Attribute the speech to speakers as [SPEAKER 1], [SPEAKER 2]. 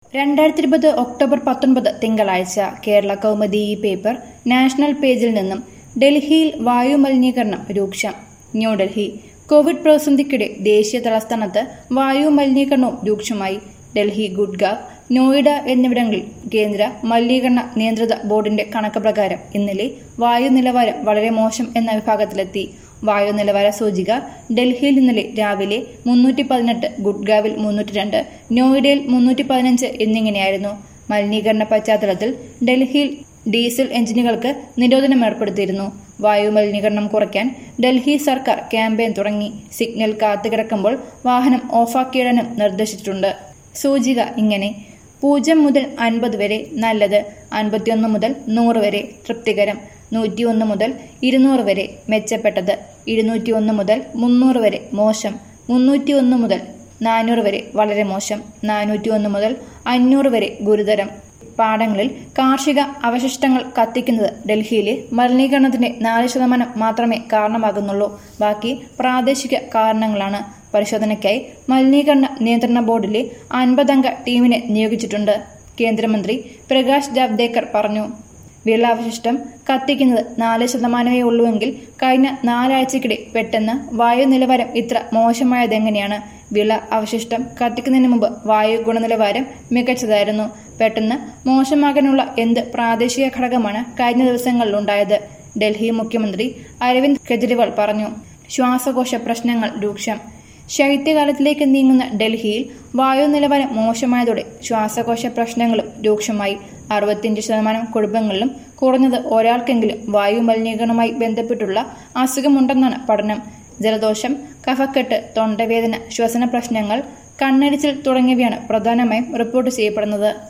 [SPEAKER 1] രണ്ടായിരത്തി ഇരുപത് ഒക്ടോബർ പത്തൊൻപത് തിങ്കളാഴ്ച കേരള കൗമുദി ഈ പേപ്പർ നാഷണൽ പേജിൽ നിന്നും ഡൽഹിയിൽ വായു മലിനീകരണം രൂക്ഷം ന്യൂഡൽഹി കോവിഡ് പ്രതിസന്ധിക്കിടെ ദേശീയ തലസ്ഥാനത്ത് വായു മലിനീകരണവും രൂക്ഷമായി ഡൽഹി ഗുഡ്ഗാവ് നോയിഡ എന്നിവിടങ്ങളിൽ കേന്ദ്ര മലിനീകരണ നിയന്ത്രിത ബോർഡിന്റെ കണക്ക് പ്രകാരം ഇന്നലെ വായു നിലവാരം വളരെ മോശം എന്ന വിഭാഗത്തിലെത്തി വായു നിലവാര സൂചിക ഡൽഹിയിൽ ഇന്നലെ രാവിലെ മുന്നൂറ്റി പതിനെട്ട് ഗുഡ്ഗാവിൽ മുന്നൂറ്റി രണ്ട് നോയിഡയിൽ മുന്നൂറ്റി പതിനഞ്ച് എന്നിങ്ങനെയായിരുന്നു മലിനീകരണ പശ്ചാത്തലത്തിൽ ഡൽഹിയിൽ ഡീസൽ എഞ്ചിനുകൾക്ക് നിരോധനം ഏർപ്പെടുത്തിയിരുന്നു വായു മലിനീകരണം കുറയ്ക്കാൻ ഡൽഹി സർക്കാർ ക്യാമ്പയിൻ തുടങ്ങി സിഗ്നൽ കാത്തുകിടക്കുമ്പോൾ വാഹനം ഓഫാക്കിയിടാനും നിർദ്ദേശിച്ചിട്ടുണ്ട് സൂചിക ഇങ്ങനെ പൂജ്യം മുതൽ അൻപത് വരെ നല്ലത് അൻപത്തിയൊന്ന് മുതൽ നൂറ് വരെ തൃപ്തികരം നൂറ്റിയൊന്ന് മുതൽ ഇരുന്നൂറ് വരെ മെച്ചപ്പെട്ടത് ഇരുന്നൂറ്റി ഒന്ന് മുതൽ മുന്നൂറ് വരെ മോശം മുന്നൂറ്റി ഒന്ന് മുതൽ നാനൂറ് വരെ വളരെ മോശം നാനൂറ്റി ഒന്ന് മുതൽ അഞ്ഞൂറ് വരെ ഗുരുതരം പാടങ്ങളിൽ കാർഷിക അവശിഷ്ടങ്ങൾ കത്തിക്കുന്നത് ഡൽഹിയിലെ മലിനീകരണത്തിന്റെ നാല് ശതമാനം മാത്രമേ കാരണമാകുന്നുള്ളൂ ബാക്കി പ്രാദേശിക കാരണങ്ങളാണ് പരിശോധനയ്ക്കായി മലിനീകരണ നിയന്ത്രണ ബോർഡിലെ അൻപതംഗ ടീമിനെ നിയോഗിച്ചിട്ടുണ്ട് കേന്ദ്രമന്ത്രി പ്രകാശ് ജാവ്ദേക്കർ പറഞ്ഞു വിളാവശിഷ്ടം കത്തിക്കുന്നത് നാല് ശതമാനമേ ഉള്ളൂവെങ്കിൽ കഴിഞ്ഞ നാലാഴ്ചക്കിടെ പെട്ടെന്ന് വായു നിലവാരം ഇത്ര മോശമായതെങ്ങനെയാണ് വിള അവശിഷ്ടം കത്തിക്കുന്നതിന് മുമ്പ് വായു ഗുണനിലവാരം മികച്ചതായിരുന്നു പെട്ടെന്ന് മോശമാകാനുള്ള എന്ത് പ്രാദേശിക ഘടകമാണ് കഴിഞ്ഞ ദിവസങ്ങളിലുണ്ടായത് ഡൽഹി മുഖ്യമന്ത്രി അരവിന്ദ് കെജ്രിവാൾ പറഞ്ഞു ശ്വാസകോശ പ്രശ്നങ്ങൾ രൂക്ഷം ശൈത്യകാലത്തിലേക്ക് നീങ്ങുന്ന ഡൽഹിയിൽ വായു നിലവാരം മോശമായതോടെ ശ്വാസകോശ പ്രശ്നങ്ങളും രൂക്ഷമായി അറുപത്തിയഞ്ച് ശതമാനം കുടുംബങ്ങളിലും കുറഞ്ഞത് ഒരാൾക്കെങ്കിലും വായു മലിനീകരണവുമായി ബന്ധപ്പെട്ടുള്ള അസുഖമുണ്ടെന്നാണ് പഠനം ജലദോഷം കഫക്കെട്ട് തൊണ്ടവേദന ശ്വസന പ്രശ്നങ്ങൾ കണ്ണരിച്ചിൽ തുടങ്ങിയവയാണ് പ്രധാനമായും റിപ്പോർട്ട് ചെയ്യപ്പെടുന്നത്